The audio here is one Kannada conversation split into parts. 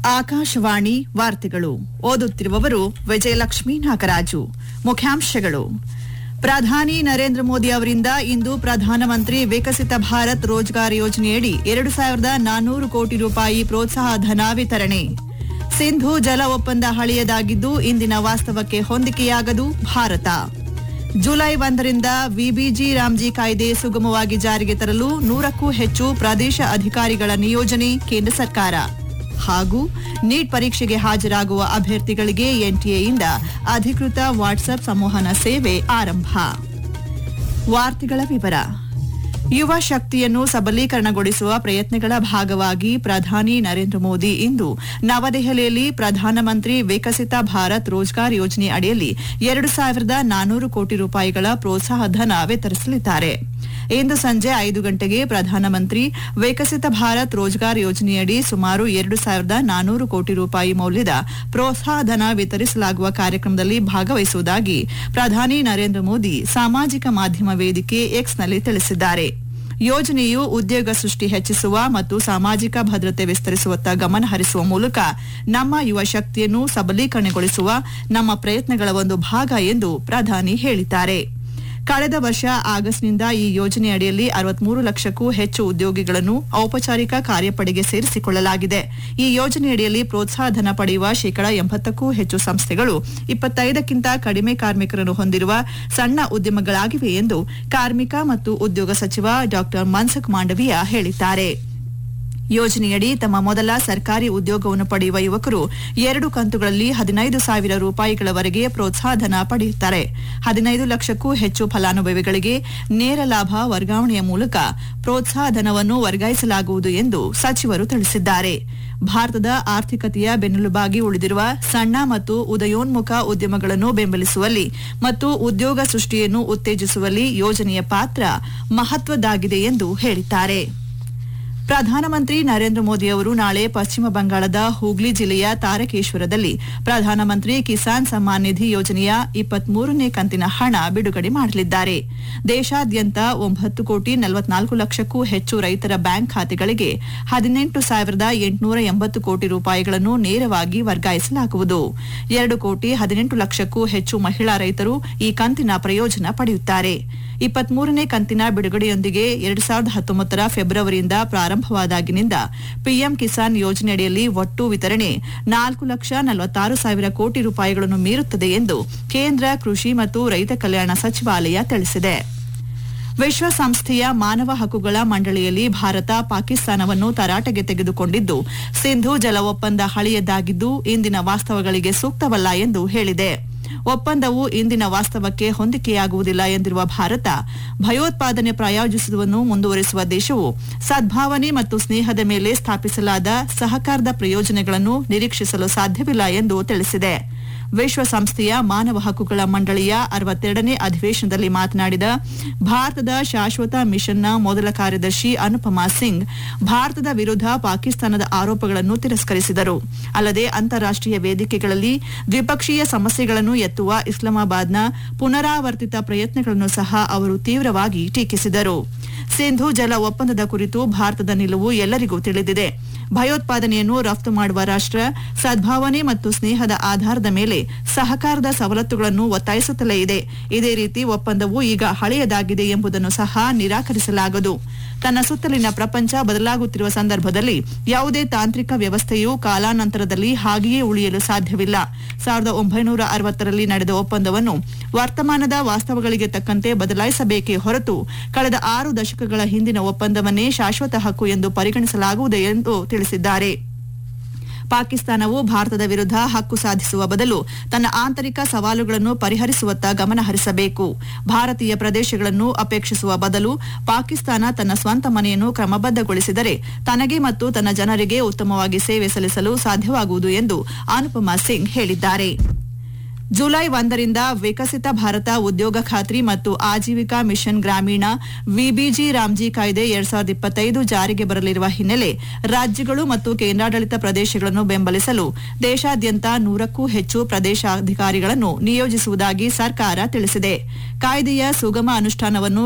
ಆಕಾಶವಾಣಿ ವಾರ್ತೆಗಳು ಓದುತ್ತಿರುವವರು ವಿಜಯಲಕ್ಷ್ಮಿ ನಾಗರಾಜು ಮುಖ್ಯಾಂಶಗಳು ಪ್ರಧಾನಿ ನರೇಂದ್ರ ಮೋದಿ ಅವರಿಂದ ಇಂದು ಪ್ರಧಾನಮಂತ್ರಿ ವಿಕಸಿತ ಭಾರತ್ ರೋಜ್ಗಾರ್ ಯೋಜನೆಯಡಿ ಎರಡು ಸಾವಿರದ ನಾನ್ನೂರು ಕೋಟಿ ರೂಪಾಯಿ ಪ್ರೋತ್ಸಾಹ ಧನ ವಿತರಣೆ ಸಿಂಧು ಜಲ ಒಪ್ಪಂದ ಹಳೆಯದಾಗಿದ್ದು ಇಂದಿನ ವಾಸ್ತವಕ್ಕೆ ಹೊಂದಿಕೆಯಾಗದು ಭಾರತ ಜುಲೈ ಒಂದರಿಂದ ವಿಬಿಜಿ ರಾಮ್ಜಿ ಕಾಯ್ದೆ ಸುಗಮವಾಗಿ ಜಾರಿಗೆ ತರಲು ನೂರಕ್ಕೂ ಹೆಚ್ಚು ಪ್ರದೇಶ ಅಧಿಕಾರಿಗಳ ನಿಯೋಜನೆ ಕೇಂದ್ರ ಸರ್ಕಾರ ಹಾಗೂ ನೀಟ್ ಪರೀಕ್ಷೆಗೆ ಹಾಜರಾಗುವ ಅಭ್ಯರ್ಥಿಗಳಿಗೆ ಎನ್ಟಿಎಯಿಂದ ಅಧಿಕೃತ ವಾಟ್ಸ್ಆಪ್ ಸಂವಹನ ಸೇವೆ ಆರಂಭ ವಾರ್ತೆಗಳ ವಿವರ ಯುವ ಶಕ್ತಿಯನ್ನು ಸಬಲೀಕರಣಗೊಳಿಸುವ ಪ್ರಯತ್ನಗಳ ಭಾಗವಾಗಿ ಪ್ರಧಾನಿ ನರೇಂದ್ರ ಮೋದಿ ಇಂದು ನವದೆಹಲಿಯಲ್ಲಿ ಪ್ರಧಾನಮಂತ್ರಿ ವಿಕಸಿತ ಭಾರತ್ ರೋಜ್ಗಾರ್ ಯೋಜನೆ ಅಡಿಯಲ್ಲಿ ಎರಡು ಸಾವಿರದ ನಾನ್ನೂರು ಕೋಟಿ ರೂಪಾಯಿಗಳ ಪ್ರೋತ್ಸಾಹ ಧನ ವಿತರಿಸಲಿದ್ದಾರೆ ಇಂದು ಸಂಜೆ ಐದು ಗಂಟೆಗೆ ಪ್ರಧಾನಮಂತ್ರಿ ವಿಕಸಿತ ಭಾರತ್ ರೋಜ್ಗಾರ್ ಯೋಜನೆಯಡಿ ಸುಮಾರು ಎರಡು ಸಾವಿರದ ನಾನ್ನೂರು ಕೋಟಿ ರೂಪಾಯಿ ಮೌಲ್ಯದ ಪ್ರೋತ್ಸಾಹ ಧನ ವಿತರಿಸಲಾಗುವ ಕಾರ್ಯಕ್ರಮದಲ್ಲಿ ಭಾಗವಹಿಸುವುದಾಗಿ ಪ್ರಧಾನಿ ನರೇಂದ್ರ ಮೋದಿ ಸಾಮಾಜಿಕ ಮಾಧ್ಯಮ ವೇದಿಕೆ ಎಕ್ಸ್ನಲ್ಲಿ ತಿಳಿಸಿದ್ದಾರೆ ಯೋಜನೆಯು ಉದ್ಯೋಗ ಸೃಷ್ಟಿ ಹೆಚ್ಚಿಸುವ ಮತ್ತು ಸಾಮಾಜಿಕ ಭದ್ರತೆ ವಿಸ್ತರಿಸುವತ್ತ ಗಮನ ಹರಿಸುವ ಮೂಲಕ ನಮ್ಮ ಯುವ ಶಕ್ತಿಯನ್ನು ಸಬಲೀಕರಣಗೊಳಿಸುವ ನಮ್ಮ ಪ್ರಯತ್ನಗಳ ಒಂದು ಭಾಗ ಎಂದು ಪ್ರಧಾನಿ ಹೇಳಿದ್ದಾರೆ ಕಳೆದ ವರ್ಷ ಆಗಸ್ಟ್ನಿಂದ ಈ ಯೋಜನೆ ಅಡಿಯಲ್ಲಿ ಅರವತ್ಮೂರು ಲಕ್ಷಕ್ಕೂ ಹೆಚ್ಚು ಉದ್ಯೋಗಿಗಳನ್ನು ಔಪಚಾರಿಕ ಕಾರ್ಯಪಡೆಗೆ ಸೇರಿಸಿಕೊಳ್ಳಲಾಗಿದೆ ಈ ಯೋಜನೆಯಡಿಯಲ್ಲಿ ಪ್ರೋತ್ಸಾಹ ಧನ ಪಡೆಯುವ ಶೇಕಡಾ ಎಂಬತ್ತಕ್ಕೂ ಹೆಚ್ಚು ಸಂಸ್ಥೆಗಳು ಇಪ್ಪತ್ತೈದಕ್ಕಿಂತ ಕಡಿಮೆ ಕಾರ್ಮಿಕರನ್ನು ಹೊಂದಿರುವ ಸಣ್ಣ ಉದ್ಯಮಗಳಾಗಿವೆ ಎಂದು ಕಾರ್ಮಿಕ ಮತ್ತು ಉದ್ಯೋಗ ಸಚಿವ ಡಾ ಮನ್ಸುಖ್ ಮಾಂಡವೀಯ ಹೇಳಿದ್ದಾರೆ ಯೋಜನೆಯಡಿ ತಮ್ಮ ಮೊದಲ ಸರ್ಕಾರಿ ಉದ್ಯೋಗವನ್ನು ಪಡೆಯುವ ಯುವಕರು ಎರಡು ಕಂತುಗಳಲ್ಲಿ ಹದಿನೈದು ಸಾವಿರ ರೂಪಾಯಿಗಳವರೆಗೆ ಪ್ರೋತ್ಸಾಹಧನ ಪಡೆಯುತ್ತಾರೆ ಹದಿನೈದು ಲಕ್ಷಕ್ಕೂ ಹೆಚ್ಚು ಫಲಾನುಭವಿಗಳಿಗೆ ನೇರ ಲಾಭ ವರ್ಗಾವಣೆಯ ಮೂಲಕ ಪ್ರೋತ್ಸಾಹಧನವನ್ನು ವರ್ಗಾಯಿಸಲಾಗುವುದು ಎಂದು ಸಚಿವರು ತಿಳಿಸಿದ್ದಾರೆ ಭಾರತದ ಆರ್ಥಿಕತೆಯ ಬೆನ್ನೆಲುಬಾಗಿ ಉಳಿದಿರುವ ಸಣ್ಣ ಮತ್ತು ಉದಯೋನ್ಮುಖ ಉದ್ಯಮಗಳನ್ನು ಬೆಂಬಲಿಸುವಲ್ಲಿ ಮತ್ತು ಉದ್ಯೋಗ ಸೃಷ್ಟಿಯನ್ನು ಉತ್ತೇಜಿಸುವಲ್ಲಿ ಯೋಜನೆಯ ಪಾತ್ರ ಮಹತ್ವದ್ದಾಗಿದೆ ಎಂದು ಹೇಳಿದ್ದಾರೆ ಪ್ರಧಾನಮಂತ್ರಿ ನರೇಂದ್ರ ಮೋದಿ ಅವರು ನಾಳೆ ಪಶ್ಚಿಮ ಬಂಗಾಳದ ಹೂಗ್ಲಿ ಜಿಲ್ಲೆಯ ತಾರಕೇಶ್ವರದಲ್ಲಿ ಪ್ರಧಾನಮಂತ್ರಿ ಕಿಸಾನ್ ಸಮ್ಮಾನ್ ನಿಧಿ ಯೋಜನೆಯ ಇಪ್ಪತ್ಮೂರನೇ ಕಂತಿನ ಹಣ ಬಿಡುಗಡೆ ಮಾಡಲಿದ್ದಾರೆ ದೇಶಾದ್ಯಂತ ಒಂಬತ್ತು ಕೋಟಿ ನಲವತ್ನಾಲ್ಕು ಲಕ್ಷಕ್ಕೂ ಹೆಚ್ಚು ರೈತರ ಬ್ಯಾಂಕ್ ಖಾತೆಗಳಿಗೆ ಹದಿನೆಂಟು ಸಾವಿರದ ಎಂಟುನೂರ ಎಂಬತ್ತು ಕೋಟಿ ರೂಪಾಯಿಗಳನ್ನು ನೇರವಾಗಿ ವರ್ಗಾಯಿಸಲಾಗುವುದು ಎರಡು ಕೋಟಿ ಹದಿನೆಂಟು ಲಕ್ಷಕ್ಕೂ ಹೆಚ್ಚು ಮಹಿಳಾ ರೈತರು ಈ ಕಂತಿನ ಪ್ರಯೋಜನ ಪಡೆಯುತ್ತಾರೆ ಇಪ್ಪತ್ಮೂರನೇ ಕಂತಿನ ಬಿಡುಗಡೆಯೊಂದಿಗೆ ಎರಡು ಸಾವಿರದ ಹತ್ತೊಂಬತ್ತರ ಫೆಬ್ರವರಿಯಿಂದ ಪ್ರಾರಂಭವಾದಾಗಿನಿಂದ ಪಿಎಂ ಕಿಸಾನ್ ಯೋಜನೆಯಡಿಯಲ್ಲಿ ಒಟ್ಟು ವಿತರಣೆ ನಾಲ್ಕು ಲಕ್ಷ ನಲವತ್ತಾರು ಸಾವಿರ ಕೋಟಿ ರೂಪಾಯಿಗಳನ್ನು ಮೀರುತ್ತದೆ ಎಂದು ಕೇಂದ್ರ ಕೃಷಿ ಮತ್ತು ರೈತ ಕಲ್ಯಾಣ ಸಚಿವಾಲಯ ತಿಳಿಸಿದೆ ವಿಶ್ವಸಂಸ್ಥೆಯ ಮಾನವ ಹಕ್ಕುಗಳ ಮಂಡಳಿಯಲ್ಲಿ ಭಾರತ ಪಾಕಿಸ್ತಾನವನ್ನು ತರಾಟೆಗೆ ತೆಗೆದುಕೊಂಡಿದ್ದು ಸಿಂಧು ಜಲ ಒಪ್ಪಂದ ಹಳೆಯದಾಗಿದ್ದು ಇಂದಿನ ವಾಸ್ತವಗಳಿಗೆ ಸೂಕ್ತವಲ್ಲ ಎಂದು ಹೇಳಿದೆ ಒಪ್ಪಂದವು ಇಂದಿನ ವಾಸ್ತವಕ್ಕೆ ಹೊಂದಿಕೆಯಾಗುವುದಿಲ್ಲ ಎಂದಿರುವ ಭಾರತ ಭಯೋತ್ಪಾದನೆ ಪ್ರಾಯೋಜಿಸುವುದನ್ನು ಮುಂದುವರೆಸುವ ದೇಶವು ಸದ್ಭಾವನೆ ಮತ್ತು ಸ್ನೇಹದ ಮೇಲೆ ಸ್ಥಾಪಿಸಲಾದ ಸಹಕಾರದ ಪ್ರಯೋಜನಗಳನ್ನು ನಿರೀಕ್ಷಿಸಲು ಸಾಧ್ಯವಿಲ್ಲ ಎಂದು ತಿಳಿಸಿದೆ ವಿಶ್ವಸಂಸ್ಥೆಯ ಮಾನವ ಹಕ್ಕುಗಳ ಮಂಡಳಿಯ ಅರವತ್ತೆರಡನೇ ಅಧಿವೇಶನದಲ್ಲಿ ಮಾತನಾಡಿದ ಭಾರತದ ಶಾಶ್ವತ ಮಿಷನ್ನ ಮೊದಲ ಕಾರ್ಯದರ್ಶಿ ಅನುಪಮಾ ಸಿಂಗ್ ಭಾರತದ ವಿರುದ್ಧ ಪಾಕಿಸ್ತಾನದ ಆರೋಪಗಳನ್ನು ತಿರಸ್ಕರಿಸಿದರು ಅಲ್ಲದೆ ಅಂತಾರಾಷ್ಟೀಯ ವೇದಿಕೆಗಳಲ್ಲಿ ದ್ವಿಪಕ್ಷೀಯ ಸಮಸ್ಯೆಗಳನ್ನು ಎತ್ತುವ ಇಸ್ಲಾಮಾಬಾದ್ನ ಪುನರಾವರ್ತಿತ ಪ್ರಯತ್ನಗಳನ್ನು ಸಹ ಅವರು ತೀವ್ರವಾಗಿ ಟೀಕಿಸಿದರು ಸಿಂಧು ಜಲ ಒಪ್ಪಂದದ ಕುರಿತು ಭಾರತದ ನಿಲುವು ಎಲ್ಲರಿಗೂ ತಿಳಿದಿದೆ ಭಯೋತ್ಪಾದನೆಯನ್ನು ರಫ್ತು ಮಾಡುವ ರಾಷ್ಟ್ರ ಸದ್ಭಾವನೆ ಮತ್ತು ಸ್ನೇಹದ ಆಧಾರದ ಮೇಲೆ ಸಹಕಾರದ ಸವಲತ್ತುಗಳನ್ನು ಒತ್ತಾಯಿಸುತ್ತಲೇ ಇದೆ ಇದೇ ರೀತಿ ಒಪ್ಪಂದವು ಈಗ ಹಳೆಯದಾಗಿದೆ ಎಂಬುದನ್ನು ಸಹ ನಿರಾಕರಿಸಲಾಗದು ತನ್ನ ಸುತ್ತಲಿನ ಪ್ರಪಂಚ ಬದಲಾಗುತ್ತಿರುವ ಸಂದರ್ಭದಲ್ಲಿ ಯಾವುದೇ ತಾಂತ್ರಿಕ ವ್ಯವಸ್ಥೆಯು ಕಾಲಾನಂತರದಲ್ಲಿ ಹಾಗೆಯೇ ಉಳಿಯಲು ಸಾಧ್ಯವಿಲ್ಲ ಸಾವಿರದ ಒಂಬೈನೂರ ಅರವತ್ತರಲ್ಲಿ ನಡೆದ ಒಪ್ಪಂದವನ್ನು ವರ್ತಮಾನದ ವಾಸ್ತವಗಳಿಗೆ ತಕ್ಕಂತೆ ಬದಲಾಯಿಸಬೇಕೇ ಹೊರತು ಕಳೆದ ಆರು ದಶಕಗಳ ಹಿಂದಿನ ಒಪ್ಪಂದವನ್ನೇ ಶಾಶ್ವತ ಹಕ್ಕು ಎಂದು ಪರಿಗಣಿಸಲಾಗುವುದು ಎಂದು ತಿಳಿಸಿದ್ದಾರೆ ಪಾಕಿಸ್ತಾನವು ಭಾರತದ ವಿರುದ್ಧ ಹಕ್ಕು ಸಾಧಿಸುವ ಬದಲು ತನ್ನ ಆಂತರಿಕ ಸವಾಲುಗಳನ್ನು ಪರಿಹರಿಸುವತ್ತ ಗಮನ ಹರಿಸಬೇಕು ಭಾರತೀಯ ಪ್ರದೇಶಗಳನ್ನು ಅಪೇಕ್ಷಿಸುವ ಬದಲು ಪಾಕಿಸ್ತಾನ ತನ್ನ ಸ್ವಂತ ಮನೆಯನ್ನು ಕ್ರಮಬದ್ದಗೊಳಿಸಿದರೆ ತನಗೆ ಮತ್ತು ತನ್ನ ಜನರಿಗೆ ಉತ್ತಮವಾಗಿ ಸೇವೆ ಸಲ್ಲಿಸಲು ಸಾಧ್ಯವಾಗುವುದು ಎಂದು ಅನುಪಮಾ ಸಿಂಗ್ ಹೇಳಿದ್ದಾರೆ ಜುಲೈ ಒಂದರಿಂದ ವಿಕಸಿತ ಭಾರತ ಉದ್ಯೋಗ ಖಾತ್ರಿ ಮತ್ತು ಆಜೀವಿಕಾ ಮಿಷನ್ ಗ್ರಾಮೀಣ ವಿಬಿಜಿ ರಾಮ್ಜಿ ಕಾಯ್ದೆ ಎರಡ್ ಸಾವಿರದ ಇಪ್ಪತ್ತೈದು ಜಾರಿಗೆ ಬರಲಿರುವ ಹಿನ್ನೆಲೆ ರಾಜ್ಯಗಳು ಮತ್ತು ಕೇಂದ್ರಾಡಳಿತ ಪ್ರದೇಶಗಳನ್ನು ಬೆಂಬಲಿಸಲು ದೇಶಾದ್ಯಂತ ನೂರಕ್ಕೂ ಹೆಚ್ಚು ಪ್ರದೇಶಾಧಿಕಾರಿಗಳನ್ನು ನಿಯೋಜಿಸುವುದಾಗಿ ಸರ್ಕಾರ ತಿಳಿಸಿದೆ ಕಾಯ್ದೆಯ ಸುಗಮ ಅನುಷ್ಠಾನವನ್ನು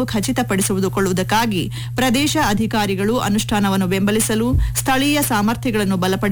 ಖಚಿತಪಡಿಸಿಕೊಳ್ಳುವುದಕ್ಕಾಗಿ ಪ್ರದೇಶ ಅಧಿಕಾರಿಗಳು ಅನುಷ್ಠಾನವನ್ನು ಬೆಂಬಲಿಸಲು ಸ್ಥಳೀಯ ಸಾಮರ್ಥ್ಯಗಳನ್ನು ಬಲಪಡಿಸಲು